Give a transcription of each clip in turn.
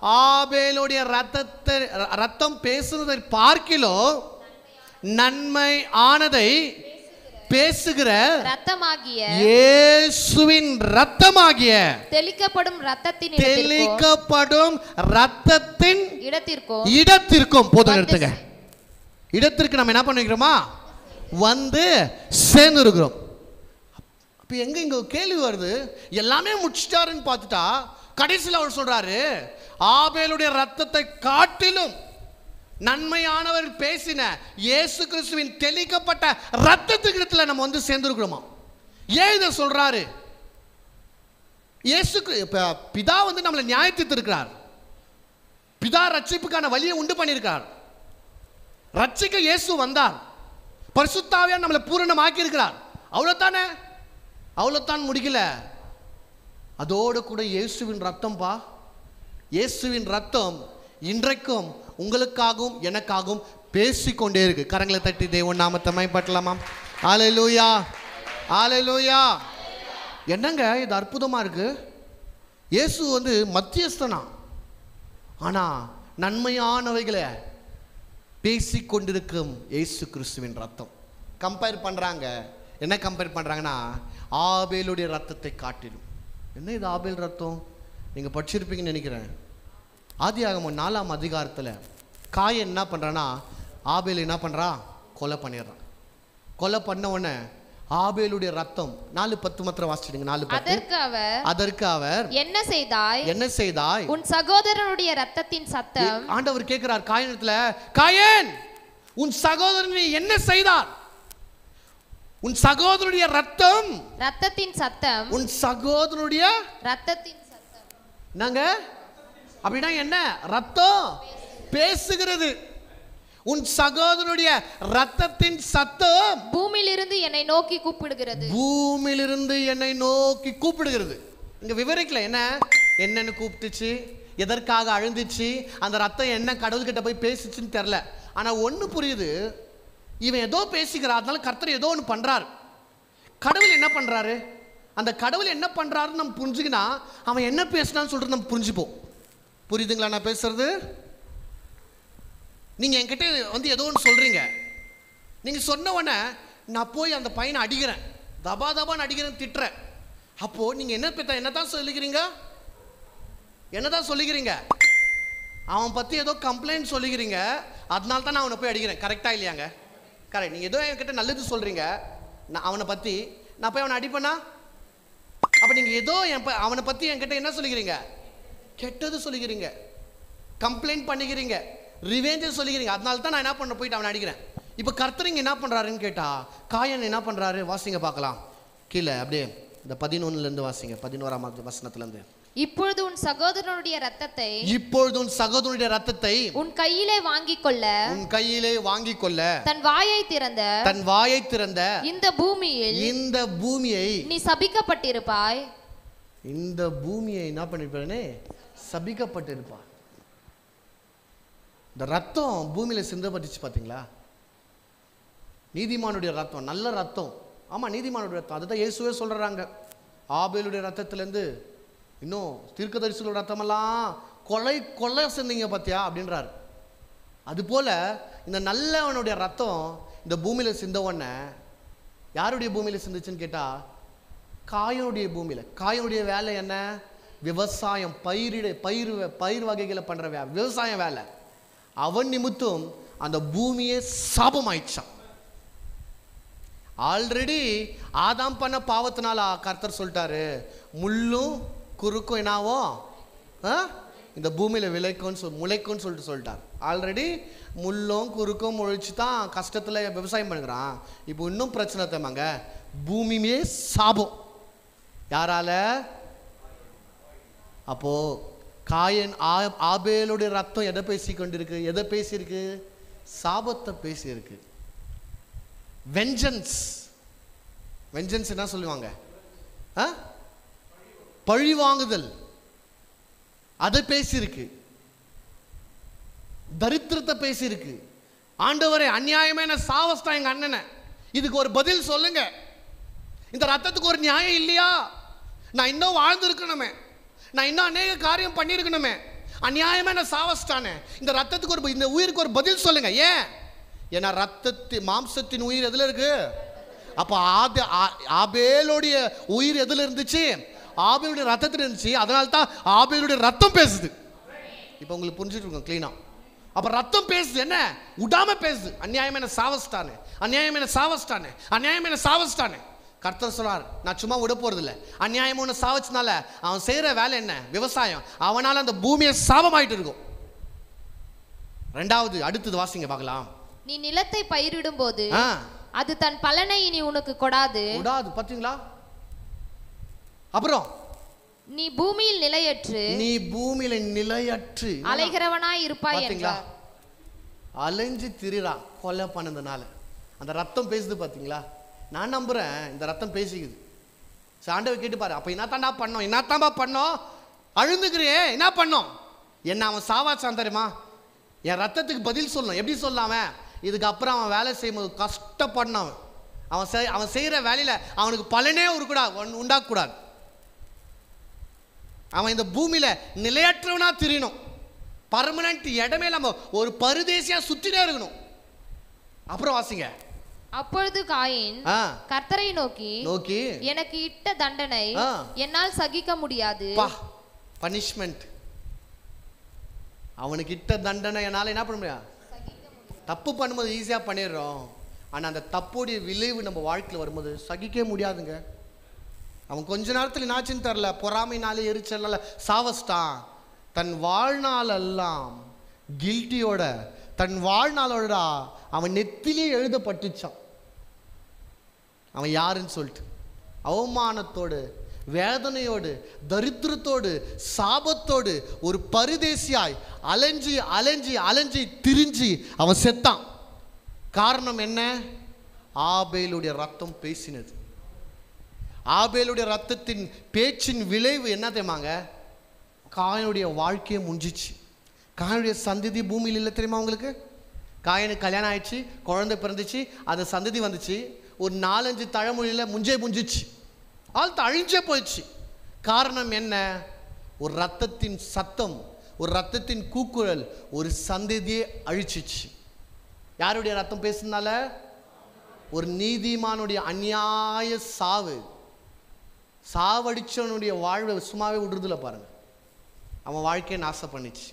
ஆபேலுடைய ரத்தத்தை ரத்தம் பேசுவதை பார்க்கிலோ நன்மை ஆனதை பேசுகிற ரத்தமாகிய இயேசுவின் ரத்தமாகிய தெளிக்கப்படும் ரத்தத்தின் இடத்திற்கோ தெளிக்கப்படும் ரத்தத்தின் இடத்திற்கோ இடத்திற்கும் போதும் வந்து எடுத்துங்க இடத்திற்கு நம்ம என்ன பண்ணிக்கிறோமா வந்து சேர்ந்து இருக்கிறோம் அப்போ எங்க இங்க ஒரு கேள்வி வருது எல்லாமே முடிச்சிட்டாருன்னு பார்த்துட்டா கடைசியில் அவர் சொல்றாரு ஆபேலுடைய ரத்தத்தை காட்டிலும் நன்மையானவர் பேசின இயேசு கிறிஸ்துவின் தெளிக்கப்பட்ட ரத்தத்துக்கு இடத்துல நம்ம வந்து சேர்ந்துருக்கிறோமா ஏன் இதை சொல்றாரு இயேசு கிரி- இப்ப பிதா வந்து நம்மளை நியாயத்தித்து இருக்கிறார் பிதா ரட்சிப்புக்கான வழியை உண்டு பண்ணியிருக்கார் ரட்சிக்க இயேசு வந்தார் பரிசுத்தாவியா நம்மளை பூரணமாக்கி இருக்கிறார் அவ்வளோதானே அவ்வளோதான் முடிக்கல அதோடு கூட இயேசுவின் ரத்தம் பா இயேசுவின் ரத்தம் இன்றைக்கும் உங்களுக்காகவும் எனக்காகவும் பேசிக்கொண்டே இருக்கு கரங்களை தட்டி தேவன் நாமத்தை மைப்பட்டலாமா ஆலையிலூயா ஆலையிலூயா என்னங்க இது அற்புதமா இருக்கு இயேசு வந்து மத்தியஸ்தனா ஆனா நன்மையானவைகளை பேசிக்கொண்டிருக்கும் இயேசு கிறிஸ்துவின் ரத்தம் கம்பேர் பண்றாங்க என்ன கம்பேர் பண்றாங்கன்னா ஆபேலுடைய ரத்தத்தை காட்டிலும் என்ன இது ஆபேல் ரத்தம் நீங்க படிச்சிருப்பீங்கன்னு நினைக்கிறேன் ஆதியாகமம் நாலாம் அதிகாரத்துல காயன் என்ன பண்றான்னா ஆபேல் என்ன பண்றா கொலை பண்ணிடுறான் கொலை பண்ண உடனே ஆபேலுடைய ரத்தம் நாலு பத்து மாத்திரம் வாசிச்சிடுங்க நாலு பத்து அதற்கு அவர் அதற்கு அவர் என்ன செய்தாய் என்ன செய்தாய் உன் சகோதரனுடைய ரத்தத்தின் சத்தம் ஆண்டவர் கேட்கிறார் காயனத்துல காயன் உன் சகோதரன் நீ என்ன செய்தார் உன் சகோதரனுடைய ரத்தம் ரத்தத்தின் சத்தம் உன் சகோதரனுடைய ரத்தத்தின் சத்தம் நாங்க அப்படின்னா என்ன ரத்தம் பேசுகிறது உன் சகோதரனுடைய ரத்தத்தின் சத்தம் பூமியிலிருந்து என்னை நோக்கி கூப்பிடுகிறது பூமியிலிருந்து என்னை நோக்கி கூப்பிடுகிறது இங்க விவரிக்கல என்ன என்னன்னு கூப்பிட்டுச்சு எதற்காக அழுந்துச்சு அந்த ரத்தம் என்ன கடவுள்கிட்ட போய் பேசிச்சுன்னு தெரில ஆனா ஒண்ணு புரியுது இவன் ஏதோ பேசிக்கிறான் அதனால கர்த்தர் ஏதோ ஒன்று பண்றாரு கடவுள் என்ன பண்றாரு அந்த கடவுள் என்ன பண்றாருன்னு நம்ம புரிஞ்சுக்கினா அவன் என்ன பேசினான்னு சொல்லிட்டு நம்ம புரிஞ்சுப்போம் புரியுதுங்களா நான் பேசுறது நீங்க என்கிட்ட வந்து ஏதோ ஒன்று சொல்றீங்க நீங்க சொன்ன உடனே நான் போய் அந்த பையனை அடிக்கிறேன் தபா தபான்னு அடிக்கிறேன் திட்டுறேன் அப்போ நீங்க என்ன பெத்த என்னதான் சொல்லிக்கிறீங்க என்னதான் சொல்லிக்கிறீங்க அவன் பத்தி ஏதோ கம்ப்ளைண்ட் சொல்லிக்கிறீங்க அதனால தான் நான் அவனை போய் அடிக்கிறேன் கரெக்டா இல்லையாங்க கரெக்ட் நீங்க ஏதோ என்கிட்ட நல்லது சொல்றீங்க நான் அவனை பத்தி நான் போய் அவனை அடிப்பேனா அப்ப நீங்க ஏதோ என் ப- அவனை பத்தி என்கிட்ட என்ன சொல்லிக்கிறீங்க கெட்டது சொல்லிக்கிறீங்க கம்ப்ளைண்ட் பண்ணிக்கிறீங்க ரிவேஞ்சை சொல்லிக்கிறீங்க அதனால தான் நான் என்ன பண்ண போயிட்டு அவனை அடிக்கிறேன் இப்போ கர்த்தரிங்க என்ன பண்றாருன்னு கேட்டா காயன் என்ன பண்றாரு வாசிங்க பார்க்கலாம் கீழே அப்படியே இந்த பதினொன்னுல இருந்து வாசிங்க பதினோராம் வசனத்துல இருந்து இப்பொழுது உன் சகோதரனுடைய ரத்தத்தை இப்பொழுது உன் சகோதரனுடைய ரத்தத்தை உன் கையிலே வாங்கிக் கொள்ள உன் கையிலே வாங்கி கொள்ள தன் வாயை திறந்த தன் வாயை திறந்த இந்த பூமியில் இந்த பூமியை நீ சபிக்கப்பட்டிருப்பாய் இந்த பூமியை என்ன பண்ணிருப்பானே சபிக்கப்பட்டிருப்பார் இந்த ரத்தம் பூமியில சிந்தப்பட்டுச்சு பாத்தீங்களா நீதிமானுடைய ரத்தம் நல்ல ரத்தம் ஆமா நீதிமானுடைய ரத்தம் அதுதான் இயேசுவே சொல்றாங்க ஆபேலுடைய ரத்தத்திலேருந்து இன்னும் தீர்க்கதரிசிகளோட ரத்தமெல்லாம் கொலை கொலை செஞ்சீங்க பாத்தியா அப்படின்றாரு அதுபோல இந்த நல்லவனுடைய ரத்தம் இந்த பூமியில சிந்த உடனே யாருடைய பூமியில சிந்துச்சுன்னு கேட்டா காயனுடைய பூமியில காயனுடைய வேலை என்ன விவசாயம் பயிரிட பயிர் வ- பயிர் வகைகளை பண்ற வே விவசாயம் வேலை அவன் நிமித்தம் அந்த பூமியே சாபமாயிடுச்சான் ஆல்ரெடி ஆதாம் பண்ண பாவத்தினால கர்த்தர் சொல்லிட்டாரு முள்ளும் குறுக்கும் என்னாவும் ஆ? இந்த பூமியில விளைக்கும்னு சொல் முளைக்கும்னு சொல்லிட்டு சொல்லிட்டார் ஆல்ரெடி முள்ளும் குறுக்கும் முழிச்சு தான் கஷ்டத்துல விவசாயம் பண்ணுகிறான் இப்போ இன்னும் பிரச்சனை தேமாங்க பூமியே சாபம் யாரால அப்போ காயன் ஆ- ஆபேலுடைய ரத்தம் எதை பேசி கொண்டிருக்கு எதை பேசியிருக்கு சாபத்தை பேசியிருக்கு வெஞ்சன்ஸ் வெஞ்சன்ஸ் என்ன சொல்லுவாங்க ஆ? பழி வாங்குதல் அதை பேசியிருக்கு தரித்திரத்தை பேசியிருக்கு ஆண்டவரே அநியாயமே என்ன சாவஸ்தான் எங்க அண்ணனை இதுக்கு ஒரு பதில் சொல்லுங்க இந்த ரத்தத்துக்கு ஒரு நியாயம் இல்லையா நான் இன்னும் வாழ்ந்திருக்கணுமே நான் இன்னும் அநேக காரியம் பண்ணியிருக்கணுமே அநியாயமா என்ன சாவச்சிட்டானே இந்த ரத்தத்துக்கு ஒரு இந்த உயிருக்கு ஒரு பதில் சொல்லுங்க ஏன் ஏன்னா ரத்தத்து மாம்சத்தின் உயிர் எதுல இருக்கு அப்போ ஆது ஆ- ஆபேலுடைய உயிர் எதுல இருந்துச்சு ஆபேலுடைய ரத்தத்தில் இருந்துச்சு அதனால தான் ஆபேலுடைய ரத்தம் பேசுது இப்போ உங்களுக்கு புரிஞ்சுட்டு இருக்கோம் க்ளீனா அப்ப ரத்தம் பேசுது என்ன விடாம பேசுது அநியாயம் என்ன சாவஸ்தானே அநியாயம் என்ன சாவஸ்தானே அநியாயம் என்ன சாவஸ்தானே கர்த்தர் சொல்றார் நான் சும்மா விட போறது இல்ல அநியாயம் ஒன்று சாவச்சனால அவன் செய்யற வேலை என்ன விவசாயம் அவனால அந்த பூமியை சாபமாயிட்டு இருக்கும் ரெண்டாவது அடுத்தது வாசிங்க பார்க்கலாம் நீ நிலத்தை பயிரிடும்போது ஆ அது தன் பலனை இனி உனக்கு கொடாது விடாது பாத்தீங்களா அப்புறம் நீ பூமியில் நிலையற்று நீ பூமியில நிலையற்று அலைகிறவனாய் இருப்பாய் பாத்தீங்களா என்றார் அலைஞ்சு திரிறா கொலை பண்ணதுனால அந்த ரத்தம் பேசுது பாத்தீங்களா நான் நம்புறேன் இந்த ரத்தம் பேசிக்குது சரி, ஆண்டவர் கேட்டு பாரு அப்ப என்ன தாண்டா பண்ணோம் என்ன தான்பா பண்ணோம் அழுந்துக்கிறியே என்ன பண்ணோம் என்ன அவன் சாவாச்சான் தெரியுமா என் ரத்தத்துக்கு பதில் சொல்லணும் எப்படி சொல்லாம இதுக்கு அப்புறம் அவன் வேலை செய்யும்போது கஷ்டப்படணும் அவன் அவன் செய் அவன் செய்கிற வேலையில் அவனுக்கு பலனே இருக்கக்கூடாது உண்டாக்கக்கூடாது அவன் இந்த பூமியில நிலையற்றவனா திரியணும் பர்மனன்ட் இடமே நம்ம ஒரு பரதேசியா சுத்தினே இருக்கணும் அப்புறம் வாசிங்க அப்பொழுது காயின் ஆ கர்த்தரை நோக்கி நோக்கி எனக்கு இட்ட தண்டனை ஆ. என்னால் சகிக்க முடியாது பா பனிஷ்மெண்ட் அவனுக்கு இட்ட தண்டனை என்னால் என்ன பண்ண முடியாது தப்பு பண்ணும்போது ஈஸியாக பண்ணிடுறோம் ஆனால் அந்த தப்புடைய விளைவு நம்ம வாழ்க்கையில் வரும்போது சகிக்கவே முடியாதுங்க அவன் கொஞ்ச நேரத்தில் என்னாச்சுன்னு தெரில பொறாமைனாலே எரிச்சலால சாவஸ்டான் தன் வாழ்நாளெல்லாம் கில்ட்டியோட தன் வாழ்நாளோட அவன் நெத்திலே எழுதப்பட்டுச்சான் அவன் யாருன்னு சொல்லிட்டு அவமானத்தோடு வேதனையோடு தரித்திரத்தோடு சாபத்தோடு ஒரு பரிதேசியாய் அலைஞ்சி அலைஞ்சி அலைஞ்சி திரிஞ்சு அவன் செத்தான் காரணம் என்ன ஆபேலுடைய ரத்தம் பேசினது ஆபேலுடைய ரத்தத்தின் பேச்சின் விளைவு என்ன தெரியுமாங்க காயனுடைய வாழ்க்கையை முடிஞ்சிச்சு காயனுடைய சந்ததி பூமியில் இல்லை தெரியுமா உங்களுக்கு காயனுக்கு கல்யாணம் ஆயிடுச்சு குழந்தை பிறந்துச்சு அந்த சந்ததி வந்துச்சு ஒரு நாலஞ்சு தழமொழியில் முஞ்சே முஞ்சிச்சு ஆள் அழிஞ்சே போயிடுச்சு காரணம் என்ன ஒரு ரத்தத்தின் சத்தம் ஒரு ரத்தத்தின் கூக்குரல் ஒரு சந்ததியே அழிச்சிச்சு யாருடைய ரத்தம் பேசுனால ஒரு நீதிமானுடைய அநியாய சாவு சாவடிச்சவனுடைய வாழ்வை சும்மாவே விடுறதுல பாருங்க அவன் வாழ்க்கையை நாசம் பண்ணிச்சு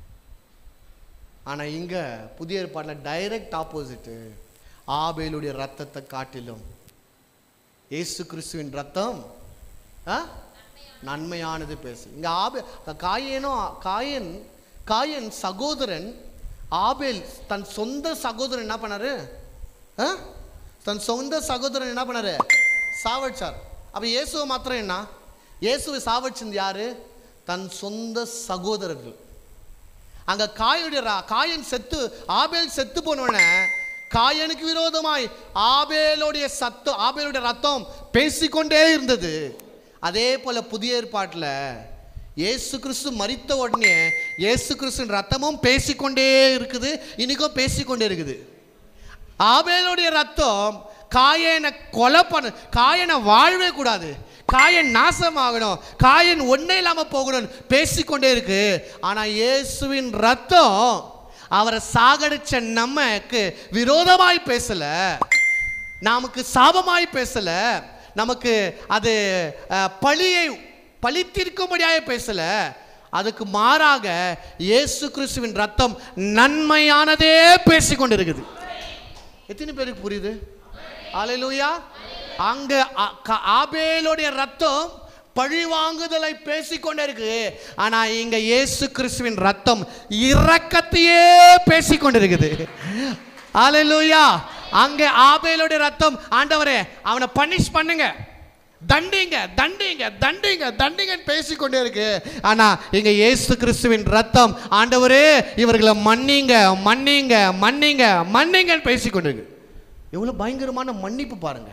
ஆனா இங்க புதிய ஏற்பாட்டில் டைரக்ட் ஆப்போசிட்டு ஆபேலுடைய ரத்தத்தை காட்டிலும் இயேசு கிறிஸ்துவின் ரத்தம் ஆ? நன்மையானது பேசு இங்க ஆபே காயேனும் காயன் காயன் சகோதரன் ஆபேல் தன் சொந்த சகோதரன் என்ன பண்ணாரு ஆ? தன் சொந்த சகோதரன் என்ன பண்ணாரு சாவடிச்சார் அப்ப இயேசுவை மாத்திரம் என்ன இயேசுவை சாவடிச்சது யாரு தன் சொந்த சகோதரர்கள் அங்க காயுடைய ரா- காயன் செத்து ஆபேல் செத்து போனோடனே காயனுக்கு விரோதமாய் ஆபேலுடைய சத்தம் ஆபேலுடைய ரத்தம் பேசிக்கொண்டே இருந்தது அதே போல புதிய ஏற்பாட்டில் இயேசு கிறிஸ்து மரித்த உடனே இயேசு கிறிஸ்துவின் ரத்தமும் பேசிக்கொண்டே இருக்குது இன்னைக்கும் பேசிக்கொண்டே இருக்குது ஆபேலுடைய ரத்தம் காயனை கொலை பண்ண காயனை வாழவே கூடாது காயன் நாசமாகணும் காயன் ஒன்னே இல்லாம போகணும் பேசிக்கொண்டே இருக்கு ஆனா இயேசுவின் ரத்தம் அவரை சாகடிச்ச நமக்கு விரோதமாய் பேசல நமக்கு சாபமாய் பேசல நமக்கு அது அஹ், பழியை பழித்திருக்கும்படியாக பேசல அதுக்கு மாறாக இயேசு கிறிஸ்துவின் ரத்தம் நன்மையானதே பேசிக்கொண்டிருக்குது எத்தனை பேருக்கு புரியுது அலையிலூயா அங்க அ- க- ஆபேலுடைய ரத்தம் பழி வாங்குதலை பேசிக்கொண்டே இருக்கு ஆனா இங்க இயேசு கிறிஸ்துவின் ரத்தம் இரக்கத்தையே பேசிக்கொண்டிருக்குது அலையிலூயா அங்க ஆபேலுடைய ரத்தம் ஆண்டவரே அவனை பனிஷ் பண்ணுங்க தண்டிங்க தண்டிங்க தண்டிங்க தண்டிங்கன்னு பேசிக்கொண்டே இருக்கு ஆனா இங்க இயேசு கிறிஸ்துவின் ரத்தம் ஆண்டவரே இவர்களை மன்னிங்க மன்னிங்க மன்னிங்க மன்னிங்கன்னு பேசிக்கொண்டு இருக்கு எவ்வளவு பயங்கரமான மன்னிப்பு பாருங்க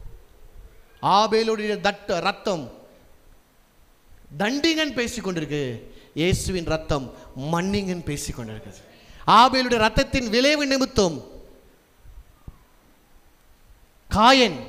ஆபேலுடைய தட்ட ரத்தம் தண்டிங்கன்னு பேசிக்கொண்டிருக்கு இயேசுவின் ரத்தம் மன்னிங்கன்னு பேசிக்கொண்டிருக்குது ஆபேலுடைய ரத்தத்தின் விளைவு நிமித்தம் காயன்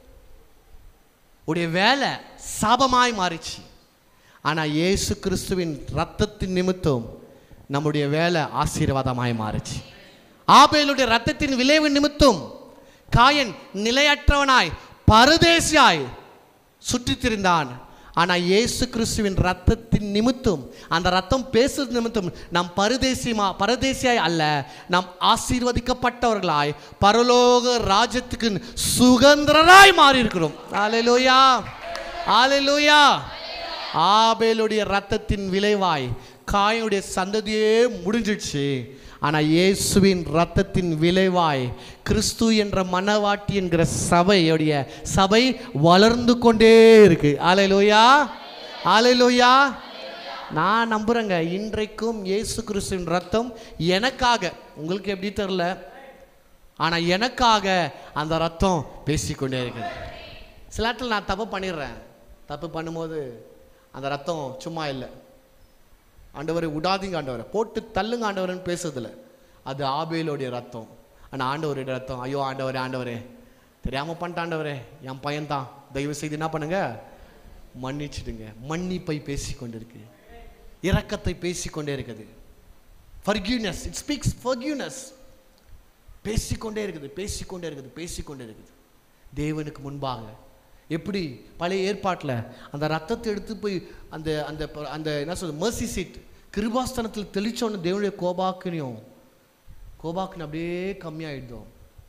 உடைய வேலை சாபமாய் மாறிச்சு ஆனா இயேசு கிறிஸ்துவின் ரத்தத்தின் நிமித்தம் நம்முடைய வேலை ஆசீர்வாதமாய் மாறுச்சு ஆபேலுடைய ரத்தத்தின் விளைவு நிமித்தம் காயன் நிலையற்றவனாய் பரதேசியாய் சுற்றித் திரிந்தான் ஆனா இயேசு கிறிஸ்துவின் ரத்தத்தின் நிமித்தம் அந்த ரத்தம் பேசுறது நிமித்தம் நாம் பரதேசிமா பரதேசியாய் அல்ல நாம் ஆசீர்வதிக்கப்பட்டவர்களாய் பரலோக ராஜ்யத்துக்கு சுதந்திரராய் மாறி இருக்கிறோம் ஆலையிலோயா ஆலையிலோயா ஆபேலுடைய ரத்தத்தின் விளைவாய் காயனுடைய சந்ததியே முடிஞ்சிடுச்சு ஆனா இயேசுவின் ரத்தத்தின் விளைவாய் கிறிஸ்து என்ற மனவாட்டி என்கிற சபையுடைய சபை வளர்ந்து கொண்டே இருக்கு ஆலையிலோயா ஆலையிலோயா நான் நம்புறேங்க இன்றைக்கும் இயேசு கிறிஸ்துவின் ரத்தம் எனக்காக உங்களுக்கு எப்படி தெரில ஆனா எனக்காக அந்த ரத்தம் பேசிக்கொண்டே இருக்குது சில நேரத்தில் நான் தப்பு பண்ணிடுறேன் தப்பு பண்ணும்போது அந்த ரத்தம் சும்மா இல்லை ஆண்டவரை விடாதீங்க ஆண்டவரை போட்டு தள்ளுங்க ஆண்டவரன்னு பேசுறதில்ல அது ஆபேலுடைய ரத்தம் ஆனால் ஆண்டவருடைய ரத்தம் ஐயோ ஆண்டவரே ஆண்டவரே தெரியாமல் பண்ணிட்ட ஆண்டவரே என் பையன்தான் தயவு செய்து என்ன பண்ணுங்க மன்னிச்சிடுங்க மன்னிப்பை பேசி கொண்டிருக்கு இரக்கத்தை பேசி கொண்டே இருக்குது ஃபர்கியூனஸ் இட் ஸ்பீக்ஸ் ஃபர்கியூனஸ் பேசிக்கொண்டே இருக்குது பேசிக்கொண்டே இருக்குது பேசிக்கொண்டே இருக்குது தேவனுக்கு முன்பாக எப்படி பழைய ஏற்பாட்டில் அந்த ரத்தத்தை எடுத்து போய் அந்த அந்த ப- அந்த என்ன சொல்றது மர்சி சீட் கிருபாஸ்தனத்தில் தெளிச்சோன்னு தேவனுடைய கோபாக்கினியும் கோபாக்கினி அப்படியே கம்மியாயிடுதோம்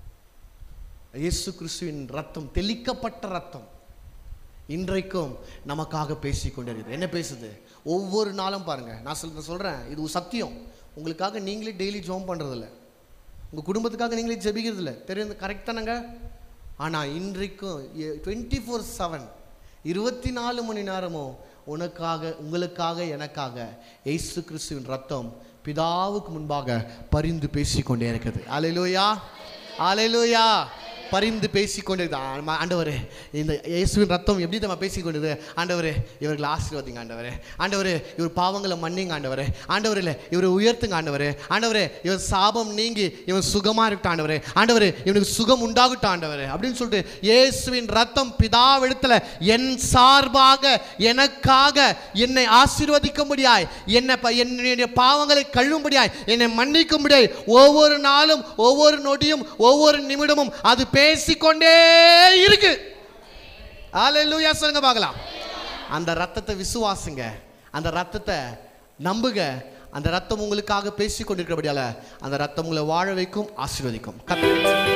இயேசு கிறிஸ்துவின் ரத்தம் தெளிக்கப்பட்ட ரத்தம் இன்றைக்கும் நமக்காக பேசிக்கொண்டே இருக்குது என்ன பேசுது ஒவ்வொரு நாளும் பாருங்க நான் சொல் நான் சொல்றேன் இது ஒரு சத்தியம் உங்களுக்காக நீங்களே டெய்லி ஜோம் பண்றதில்ல உங்க குடும்பத்துக்காக நீங்களே ஜெபிக்கிறது இல்லை தெரியும் கரெக்ட் தானங்க ஆனா இன்றைக்கும் டுவெண்ட்டி ஃபோர் செவன் இருபத்தி நாலு மணி நேரமும் உனக்காக உங்களுக்காக எனக்காக இயேசு கிறிஸ்துவின் ரத்தம் பிதாவுக்கு முன்பாக பரிந்து பேசிக்கொண்டே இருக்குது அலையிலோயா அலையிலோயா பரிந்து பேசிக்கொண்டே இருக்குது. ஆமா, ஆண்டவரே இந்த இயேசுவின் ரத்தம் எப்படி நம்ம பேசிக்கொண்டது ஆண்டவரே இவர்களை ஆசீர்வதிங்க ஆண்டவரே ஆண்டவரே இவர் பாவங்களை மன்னிங்க ஆண்டவரே ஆண்டவரே இல்லை இவரை உயர்த்துங்க ஆண்டவரே ஆண்டவரே இவர் சாபம் நீங்கி இவன் சுகமாக இருக்கட்டும் ஆண்டவரே ஆண்டவரே இவனுக்கு சுகம் உண்டாகட்டும் ஆண்டவரே அப்படின்னு சொல்லிட்டு இயேசுவின் ரத்தம் பிதாவிடத்தில் என் சார்பாக எனக்காக என்னை ஆசீர்வதிக்கும்படியாய் என்னை ப- என்னுடைய பாவங்களை கழுவும்படியாய் என்னை மன்னிக்கும்படியாய் ஒவ்வொரு நாளும் ஒவ்வொரு நொடியும் ஒவ்வொரு நிமிடமும் அது பேசிக்கொண்டே இருக்கு ஹalleluya சொல்லுங்க பார்க்கலாம் அந்த ரத்தத்தை விசுவாசுங்க அந்த ரத்தத்தை நம்புங்க அந்த ரத்தம் உங்களுக்காக பேசிக் கொண்டிருக்கிறபடியால அந்த ரத்தம் உங்களை வாழ வைக்கும் ஆசீர்வதிக்கும் கர்த்தர்